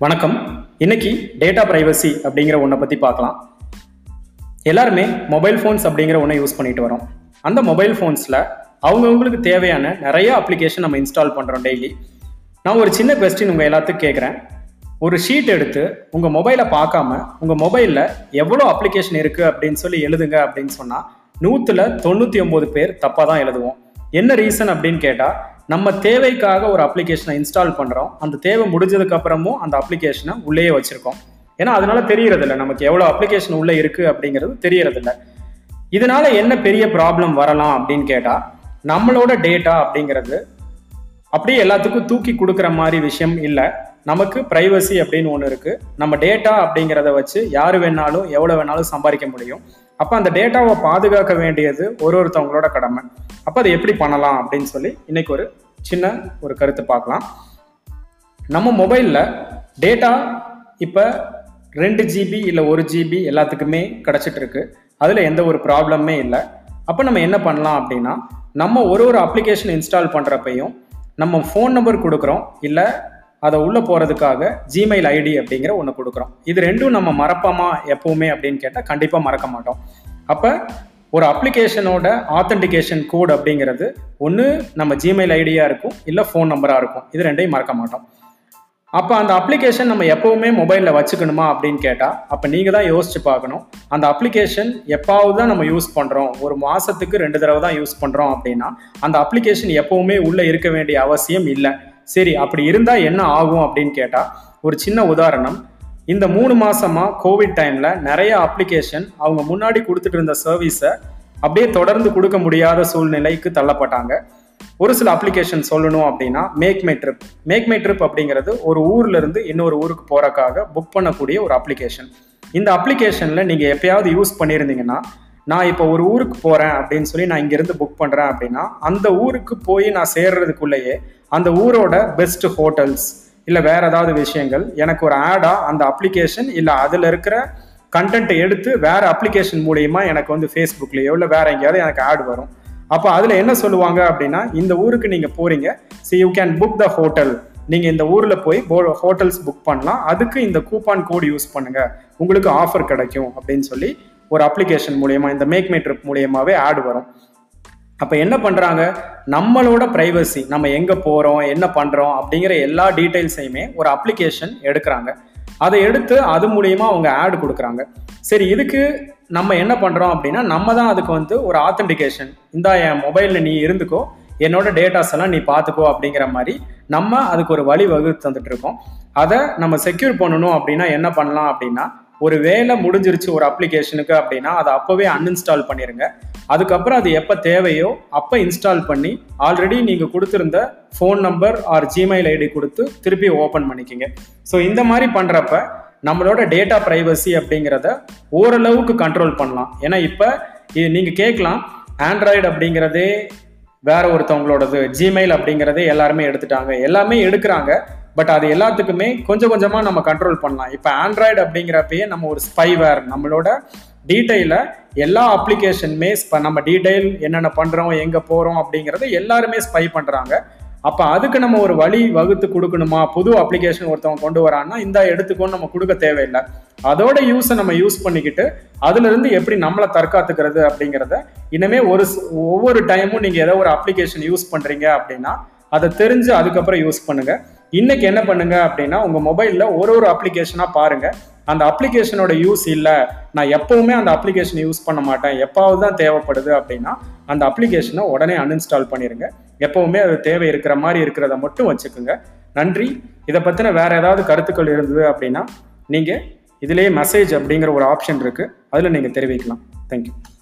வணக்கம் இன்னைக்கு data privacy அப்படிங்கிற ஒன்றை பற்றி பார்க்கலாம் எல்லாருமே மொபைல் ஃபோன்ஸ் அப்படிங்கிற ஒன்றை யூஸ் பண்ணிட்டு வரோம் அந்த மொபைல் ஃபோன்ஸில் அவங்கவுங்களுக்கு தேவையான நிறைய அப்ளிகேஷன் நம்ம இன்ஸ்டால் பண்ணுறோம் டெய்லி நான் ஒரு சின்ன கொஸ்டின் உங்கள் எல்லாத்துக்கும் கேட்குறேன் ஒரு ஷீட் எடுத்து உங்கள் மொபைலை பார்க்காம உங்கள் மொபைலில் எவ்வளோ அப்ளிகேஷன் இருக்குது அப்படின்னு சொல்லி எழுதுங்க அப்படின்னு சொன்னால் நூற்றில் தொண்ணூற்றி ஒம்பது பேர் தப்பாக தான் எழுதுவோம் என்ன ரீசன் அப்படின்னு கேட்டால் நம்ம தேவைக்காக ஒரு அப்ளிகேஷனை இன்ஸ்டால் பண்ணுறோம் அந்த தேவை முடிஞ்சதுக்கு அப்புறமும் அந்த அப்ளிகேஷனை உள்ளேயே வச்சுருக்கோம் ஏன்னா அதனால தெரியறதில்ல நமக்கு எவ்வளோ அப்ளிகேஷன் உள்ளே இருக்குது அப்படிங்கிறது தெரியறதில்ல இதனால என்ன பெரிய ப்ராப்ளம் வரலாம் அப்படின்னு கேட்டால் நம்மளோட டேட்டா அப்படிங்கிறது அப்படியே எல்லாத்துக்கும் தூக்கி கொடுக்குற மாதிரி விஷயம் இல்லை நமக்கு ப்ரைவசி அப்படின்னு ஒன்று இருக்குது நம்ம டேட்டா அப்படிங்கிறத வச்சு யார் வேணாலும் எவ்வளோ வேணாலும் சம்பாதிக்க முடியும் அப்போ அந்த டேட்டாவை பாதுகாக்க வேண்டியது ஒரு ஒருத்தவங்களோட கடமை அப்போ அதை எப்படி பண்ணலாம் அப்படின்னு சொல்லி இன்னைக்கு ஒரு சின்ன ஒரு கருத்து பார்க்கலாம் நம்ம மொபைலில் டேட்டா இப்போ ரெண்டு ஜிபி இல்லை ஒரு ஜிபி எல்லாத்துக்குமே கிடச்சிட்டு இருக்கு அதில் எந்த ஒரு ப்ராப்ளமே இல்லை அப்போ நம்ம என்ன பண்ணலாம் அப்படின்னா நம்ம ஒரு ஒரு அப்ளிகேஷன் இன்ஸ்டால் பண்ணுறப்பையும் நம்ம ஃபோன் நம்பர் கொடுக்குறோம் இல்லை அதை உள்ளே போகிறதுக்காக ஜிமெயில் ஐடி அப்படிங்கிற ஒன்று கொடுக்குறோம் இது ரெண்டும் நம்ம மறப்போமா எப்போவுமே அப்படின்னு கேட்டால் கண்டிப்பாக மறக்க மாட்டோம் அப்போ ஒரு அப்ளிகேஷனோட ஆத்தென்டிகேஷன் கோட் அப்படிங்கிறது ஒன்று நம்ம ஜிமெயில் ஐடியாக இருக்கும் இல்லை ஃபோன் நம்பராக இருக்கும் இது ரெண்டையும் மறக்க மாட்டோம் அப்போ அந்த அப்ளிகேஷன் நம்ம எப்போவுமே மொபைலில் வச்சுக்கணுமா அப்படின்னு கேட்டால் அப்போ நீங்கள் தான் யோசிச்சு பார்க்கணும் அந்த அப்ளிகேஷன் எப்பாவது தான் நம்ம யூஸ் பண்ணுறோம் ஒரு மாதத்துக்கு ரெண்டு தடவை தான் யூஸ் பண்ணுறோம் அப்படின்னா அந்த அப்ளிகேஷன் எப்போவுமே உள்ளே இருக்க வேண்டிய அவசியம் இல்லை சரி அப்படி இருந்தால் என்ன ஆகும் அப்படின்னு கேட்டால் ஒரு சின்ன உதாரணம் இந்த மூணு மாசமா கோவிட் டைம்ல நிறைய அப்ளிகேஷன் அவங்க முன்னாடி கொடுத்துட்டு இருந்த சர்வீஸை அப்படியே தொடர்ந்து கொடுக்க முடியாத சூழ்நிலைக்கு தள்ளப்பட்டாங்க ஒரு சில அப்ளிகேஷன் சொல்லணும் அப்படின்னா MakeMyTrip MakeMyTrip அப்படிங்கிறது ஒரு ஊர்ல இருந்து இன்னொரு ஊருக்கு போறக்காக புக் பண்ணக்கூடிய ஒரு அப்ளிகேஷன் இந்த அப்ளிகேஷன்ல நீங்க எப்பயாவது யூஸ் பண்ணியிருந்தீங்கன்னா நான் இப்போ ஒரு ஊருக்கு போறேன் அப்படின்னு சொல்லி நான் இங்கிருந்து புக் பண்றேன் அப்படின்னா அந்த ஊருக்கு போய் நான் சேர்றதுக்குள்ளேயே அந்த ஊரோட பெஸ்ட் ஹோட்டல்ஸ் இல்லை வேற ஏதாவது விஷயங்கள் எனக்கு ஒரு ஆடா அந்த அப்ளிகேஷன் இல்லை அதில் இருக்கிற கண்டென்ட்டை எடுத்து வேற அப்ளிகேஷன் மூலியமா எனக்கு வந்து ஃபேஸ்புக்லேயோ இல்லை வேற எங்கேயாவது எனக்கு ஆட் வரும் அப்போ அதில் என்ன சொல்லுவாங்க அப்படின்னா இந்த ஊருக்கு நீங்கள் போறீங்க see you can book the hotel நீங்கள் இந்த ஊரில் போய் ஹோட்டல்ஸ் புக் பண்ணலாம் அதுக்கு இந்த கூப்பான் கோட் யூஸ் பண்ணுங்க உங்களுக்கு ஆஃபர் கிடைக்கும் அப்படின்னு சொல்லி ஒரு அப்ளிகேஷன் மூலியமா இந்த மேக் மை ட்ரிப் மூலியமாவே ஆட் வரும் அப்போ என்ன பண்ணுறாங்க நம்மளோட ப்ரைவசி நம்ம எங்கே போகிறோம் என்ன பண்ணுறோம் அப்படிங்கிற எல்லா டீட்டெயில்ஸையுமே ஒரு அப்ளிகேஷன் எடுக்கிறாங்க அதை எடுத்து அது மூலியமாக அவங்க ஆட் கொடுக்குறாங்க சரி இதுக்கு நம்ம என்ன பண்ணுறோம் அப்படின்னா நம்ம தான் அதுக்கு வந்து ஒரு ஆத்தென்டிகேஷன் இந்த என் மொபைலில் நீ இருந்துக்கோ என்னோட டேட்டாஸ் எல்லாம் நீ பார்த்துக்கோ அப்படிங்கிற மாதிரி நம்ம அதுக்கு ஒரு வழி வகுத்து தந்துட்டு இருக்கோம் அதை நம்ம செக்யூர் பண்ணணும் அப்படின்னா என்ன பண்ணலாம் அப்படின்னா ஒரு வேலை முடிஞ்சிருச்சு ஒரு அப்ளிகேஷனுக்கு அப்படின்னா அதை அப்போவே அன்இன்ஸ்டால் பண்ணிடுங்க அதுக்கப்புறம் அது எப்போ தேவையோ அப்போ இன்ஸ்டால் பண்ணி ஆல்ரெடி நீங்கள் கொடுத்துருந்த phone number or Gmail ID கொடுத்து திருப்பி ஓப்பன் பண்ணிக்கிங்க ஸோ இந்த மாதிரி பண்ணுறப்ப நம்மளோட டேட்டா ப்ரைவசி அப்படிங்கிறத ஓரளவுக்கு கண்ட்ரோல் பண்ணலாம் ஏன்னா இப்போ இது நீங்கள் கேட்கலாம் ஆண்ட்ராய்டு அப்படிங்கிறதே வேற ஒருத்தவங்களோடது ஜிமெயில் அப்படிங்கிறதே எல்லாருமே எடுத்துட்டாங்க எல்லாமே எடுக்கிறாங்க பட் அது எல்லாத்துக்குமே கொஞ்சம் கொஞ்சமாக நம்ம கண்ட்ரோல் பண்ணலாம் இப்போ ஆண்ட்ராய்டு அப்படிங்கிறப்பயே நம்ம ஒரு ஸ்பைவேர் நம்மளோட டீட்டெயிலை எல்லா அப்ளிகேஷனுமே நம்ம டீட்டெயில் என்னென்ன பண்ணுறோம் எங்கே போகிறோம் அப்படிங்கிறத எல்லாருமே ஸ்பை பண்ணுறாங்க அப்போ அதுக்கு நம்ம ஒரு வழி வகுத்து கொடுக்கணுமா புது அப்ளிகேஷன் ஒருத்தவங்க கொண்டு வரான்னா இந்த எடுத்துக்கோன்னு நம்ம கொடுக்க தேவையில்லை அதோட யூஸை நம்ம யூஸ் பண்ணிக்கிட்டு அதுலேருந்து எப்படி நம்மளை தற்காத்துக்கிறது அப்படிங்கிறத இனிமே ஒரு ஒவ்வொரு டைமும் நீங்கள் ஏதோ ஒரு அப்ளிகேஷன் யூஸ் பண்ணுறீங்க அப்படின்னா அதை தெரிஞ்சு அதுக்கப்புறம் யூஸ் பண்ணுங்க இன்னைக்கு என்ன பண்ணுங்க அப்படின்னா உங்க மொபைல்ல ஒரு ஒரு அப்ளிகேஷனா பாருங்க அந்த அப்ளிகேஷனோட யூஸ் இல்லை நான் எப்பவுமே அந்த அப்ளிகேஷன் யூஸ் பண்ண மாட்டேன் எப்பாவது தான் தேவைப்படுது அப்படின்னா அந்த அப்ளிகேஷனை உடனே அன்இன்ஸ்டால் பண்ணிருங்க எப்பவுமே அது தேவை இருக்கிற மாதிரி இருக்கிறத மட்டும் வச்சுக்கோங்க நன்றி இதை பற்றின வேற ஏதாவது கருத்துக்கள் இருந்தது அப்படின்னா நீங்கள் இதுலேயே மெசேஜ் அப்படிங்கிற ஒரு ஆப்ஷன் இருக்குது அதில் நீங்கள் தெரிவிக்கலாம் தேங்க்யூ